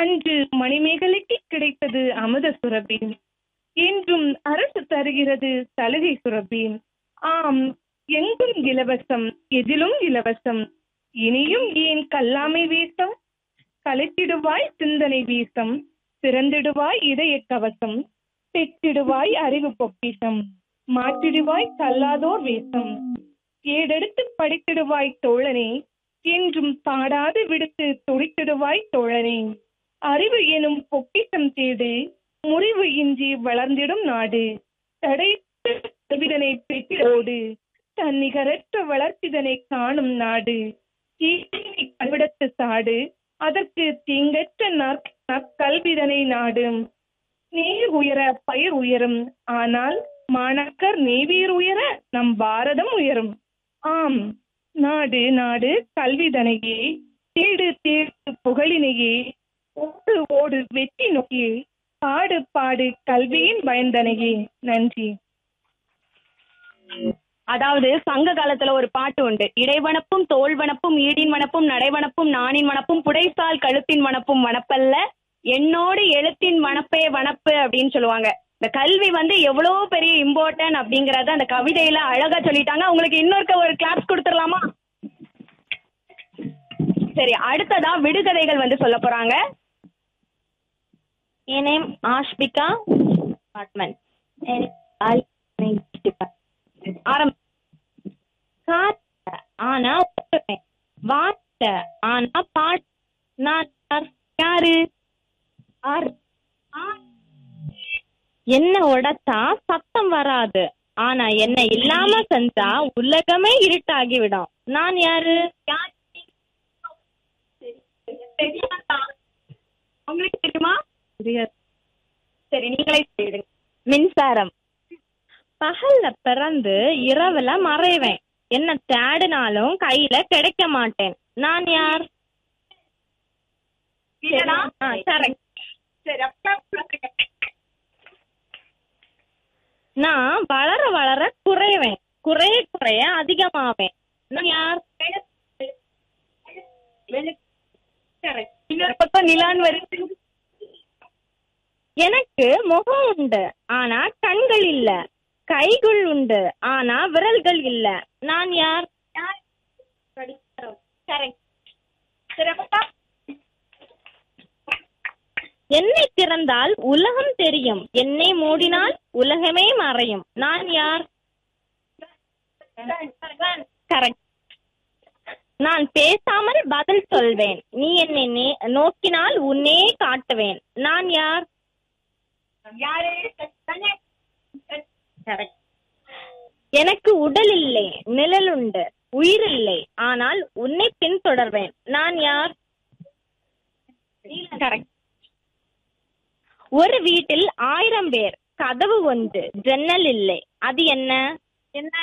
அன்று மணிமேகலைக்கு கிடைத்தது அமுத சுரபி என்றும் அரசு தருகிறது சலுகை சுரபி ஆம் எங்கும் இலவசம் எதிலும் இலவசம் இனியும் ஏன் கல்லாமை வீசம் கலைத்திடுவாய் சிந்தனை வீசம் பிறந்திடுவாய் இதய கவசம் பெற்றிடுவாய் அறிவு பொக்கிஷம் மாற்றிடுவாய் கல்லாதோர் வேஷம் ஏடெடுத்து படித்திடுவாய் தோழனே என்றும் பாடாது விடுத்து துடித்திடுவாய் தோழனே அறிவு எனும் பொக்கிஷம் தேடு முறிவு இன்றி வளர்ந்திடும் நாடு தடையற்ற கல்விதனை பெற்றோடு தன்னிகரற்ற வளர்ச்சிதனை காணும் நாடு தீமை கல்விடத்து சாடு அதற்கு தீங்கற்ற நற்- நற்கல்விதனை நாடும் நீர் உயர பயிர் உயரும் ஆனால் மாணாக்கர் நீவீர் உயர நம் பாரதம் உயரும் ஆம் நாடு நாடு கல்விதனையே தேடு தேடு புகழினையே ஓடு ஓடு வெற்றி நோக்கியே பாடு பாடு கல்வியின் பயந்தனையே நன்றி அதாவது சங்க காலத்துல ஒரு பாட்டு உண்டு இடைவனப்பும் தோல்வனப்பும் ஈடின் வனப்பும் நடைவனப்பும் நாணின் வனப்பும் புடைசால் கழுத்தின் வனப்பும் வனப்பல்ல என்னோடு எழுத்தின் வனப்பே வனப்பு அப்படின்னு சொல்லுவாங்க இந்த கல்வி வந்து எவ்வளவு பெரிய இம்பார்ட்டன்ட் அப்படிங்கறத அந்த கவிதையில அழகா சொல்லிட்டாங்க உங்களுக்கு இன்னொருக்க ஒரு கிளாப்ஸ் கொடுத்துடலாமா சரி அடுத்ததா விடுகதைகள் வந்து சொல்ல போறாங்க என் நேம் ஆஷ்பிகா அபார்ட்மெண்ட் ஆரம்பி காத்த ஆனா ஓடுவேன் வாட்ட ஆனா பாட் நான் யார்? யாரு ஆர் என்ன உடைச்சா சத்தம் வராது ஆனா என்ன இல்லாம செஞ்சா உலகமே இருட்டாகிவிடும் நான் யாரு யார்? உங்களுக்கு தெரியுமா சரி நீங்களே சொல்லிடுங்க மின்சாரம் பகல்ல பிறந்து இரவுல மறைவேன் என்ன தேடினாலும் கையில கிடைக்க மாட்டேன் நான் யார் ஆ, correct. நான் வளர வளர குறைவேன் குறைய குறைய அதிகமாவேன் நான் யார் Correct. இன்னொரு பக்கம் நிலான் வருது எனக்கு முகம் உண்டு ஆனா கண்கள் இல்ல கைகள் உண்டு ஆனா விரல்கள் இல்ல நான் யார் Correct. சிறப்பா. என்னை திறந்தால் உலகம் தெரியும் என்னை மூடினால் உலகமே மறையும் நான் யார் கரெக்ட் நான் பேசாமல் பதில் சொல்வேன் நீ என்னை நே- நோக்கினால் உன்னே காட்டுவேன் நான் யார் Correct. எனக்கு உடல் இல்லை நிழல் உண்டு உயிர் இல்லை ஆனால் உன்னை பின்தொடர்வேன் நான் யார் கரெக்ட் ஒரு வீட்டில் ஆயிரம் பேர் கதவு ஒன்று ஜன்னல் இல்லை அது என்ன என்ன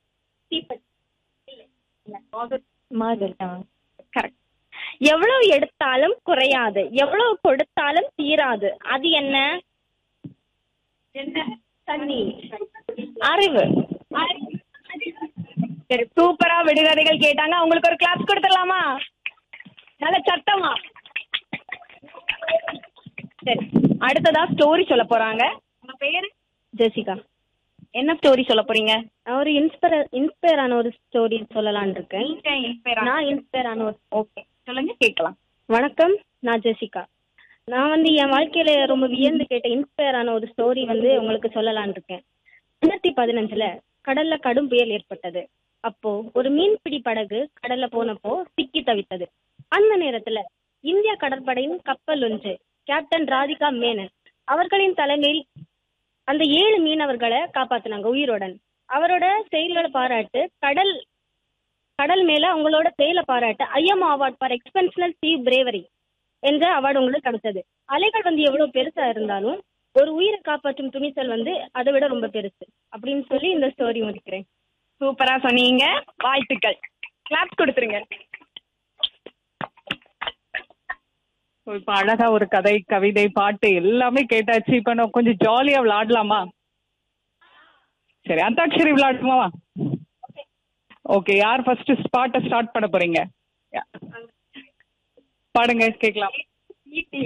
கரெக்ட் எவ்வளவு எடுத்தாலும் குறையாது எவ்வளவு கொடுத்தாலும் தீராது அது என்ன தண்ணி அறிவு சரி சூப்பரா விடுகதைகள் கேட்டாங்க உங்களுக்கு ஒரு கிளாஸ் கொடுத்துடலாமா நல்ல சத்தமா சரி அடுத்ததா ஸ்டோரி சொல்ல போறாங்க உங்க பேரு ஜெசிகா என்ன ஸ்டோரி சொல்ல போறீங்க ஒரு இன்ஸ்பயர் இன்ஸ்பயர் ஆன ஒரு ஸ்டோரி சொல்லலாம்னு இருக்கேன் நான் இன்ஸ்பயர் ஆன ஒரு ஓகே சொல்லுங்க கேட்கலாம் வணக்கம் நான் ஜெசிகா நான் வந்து என் வாழ்க்கையில ரொம்ப வியந்து கேட்ட இன்ஸ்பயர் ஆன ஒரு ஸ்டோரி வந்து உங்களுக்கு சொல்லலாம்னு இருக்கேன் ரெண்டாயிரத்தி பதினஞ்சுல கடல்ல கடும் புயல் ஏற்பட்டது அப்போ ஒரு மீன்பிடி படகு கடல்ல போனப்போ சிக்கி தவித்தது அந்த நேரத்துல இந்திய கடற்படையின் கப்பல் ஒன்று கேப்டன் ராதிகா மேனன் அவர்களின் தலைமையில் அந்த ஏழு மீனவர்களை காப்பாத்துனாங்க உயிருடன் அவரோட செயல்களை பாராட்டு கடல் கடல் மேல அவங்களோட செயலை பாராட்ட IMO award for exceptional sea bravery என்ற அவார்டு உங்களுக்கு கிடைச்சது அலைகள் வந்து எவ்வளவு பெருசா இருந்தாலும் ஒரு உயிரை காப்பாற்றும் துணிச்சல் வந்து அதை விட ரொம்ப பெருசு அப்படின்னு சொல்லி இந்த ஸ்டோரி முடிக்கிறேன் சூப்பரா சொன்னீங்க வாழ்த்துக்கள் கிளாப்ஸ் கொடுத்துருங்க இப்ப அழகா ஒரு கதை கவிதை பாட்டு எல்லாமே கேட்டாச்சு இப்ப நான் கொஞ்சம் ஜாலியா விளையாடலாமா சரி அந்தாட்சரி விளையாடுமா ஓகே யார் ஃபர்ஸ்ட் பாட்டை ஸ்டார்ட் பண்ண போறீங்க பாடுங்க கேட்கலாம்